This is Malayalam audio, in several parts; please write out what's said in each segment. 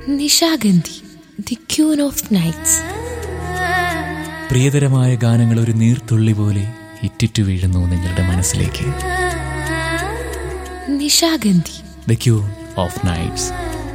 Nishagandhi the queen of nights പ്രിയതരമായ ഗാനങ്ങൾ ഒരു നീർത്തുള്ളി പോലെ ഇറ്റിറ്റു വീഴുന്നു നിങ്ങളുടെ മനസ്സിലേക്ക് Nishagandhi the queen of nights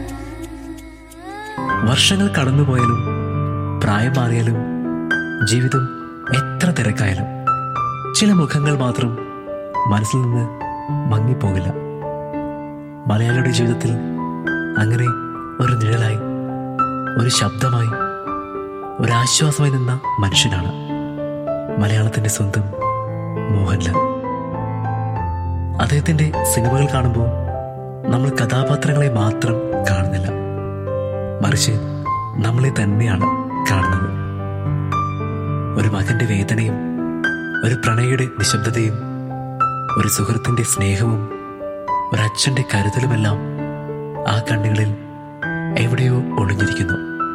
വർഷങ്ങൾ കടന്നുപോയാലും പ്രായം മാറിയാലും ജീവിതം എത്ര തിരക്കായാലും ചില മുഖങ്ങൾ മാത്രം മനസ്സിൽ നിന്ന് മങ്ങിപ്പോകില്ല മലയാളിയുടെ ജീവിതത്തിൽ അങ്ങനെ ഒരു നിഴലായി ഒരു ശബ്ദമായി ഒരാശ്വാസമായി നിന്ന മനുഷ്യനാണ് മലയാളത്തിന്റെ സ്വന്തം മോഹൻലാൽ അദ്ദേഹത്തിന്റെ സിനിമകൾ കാണുമ്പോൾ നമ്മൾ കഥാപാത്രങ്ങളെ മാത്രം കാണുന്നില്ല മറിച്ച് നമ്മളെ തന്നെയാണ് കാണുന്നത് ഒരു മകന്റെ വേദനയും ഒരു പ്രണയയുടെ നിശബ്ദതയും ഒരു സുഹൃത്തിന്റെ സ്നേഹവും ഒരച്ഛന്റെ കരുതലുമെല്ലാം ആ കണ്ണുകളിൽ എവിടെയോ ഒളിഞ്ഞിരിക്കുന്നു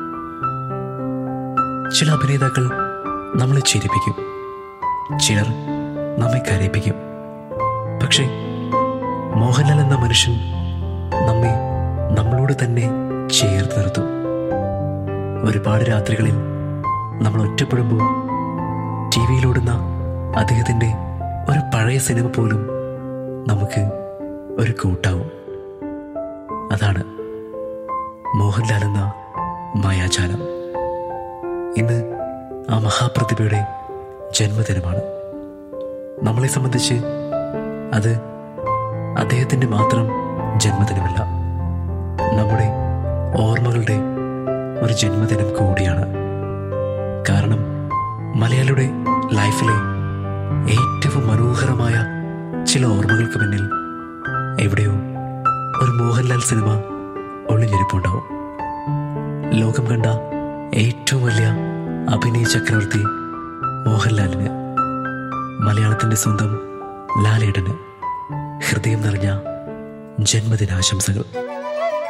ചില അഭിനേതാക്കൾ നമ്മളെ ചിരിപ്പിക്കും ചിലർ നമ്മെ കരയിപ്പിക്കും പക്ഷേ മോഹൻലാൽ എന്ന മനുഷ്യൻ നമ്മെ നമ്മളോട് തന്നെ ചേർത്ത് നിർത്തും ഒരുപാട് രാത്രികളിൽ നമ്മൾ ഒറ്റപ്പെടുമ്പോൾ ടി വിയിലോടുന്ന അദ്ദേഹത്തിൻ്റെ ഒരു പഴയ സിനിമ പോലും നമുക്ക് ഒരു കൂട്ടാവും അതാണ് മോഹൻലാൽ എന്ന മായാജാലം ഇന്ന് ആ മഹാപ്രതിഭയുടെ ജന്മദിനമാണ് നമ്മളെ സംബന്ധിച്ച് അത് അദ്ദേഹത്തിൻ്റെ മാത്രം ജന്മദിനമല്ല നമ്മുടെ ഓർമ്മകളുടെ ഒരു ജന്മദിനം കൂടിയാണ് കാരണം മലയാളിയുടെ ലൈഫിലെ ഏറ്റവും മനോഹരമായ ചില ഓർമ്മകൾക്ക് പിന്നിൽ എവിടെയോ ഒരു മോഹൻലാൽ സിനിമ ഒളിഞ്ഞിരിപ്പുണ്ടാവും ലോകം കണ്ട ഏറ്റവും വലിയ അഭിനയ ചക്രവർത്തി മോഹൻലാലിന് മലയാളത്തിന്റെ സ്വന്തം ലാലേട്ടന് ഹൃദയം നിറഞ്ഞ ജന്മദിനാശംസകൾ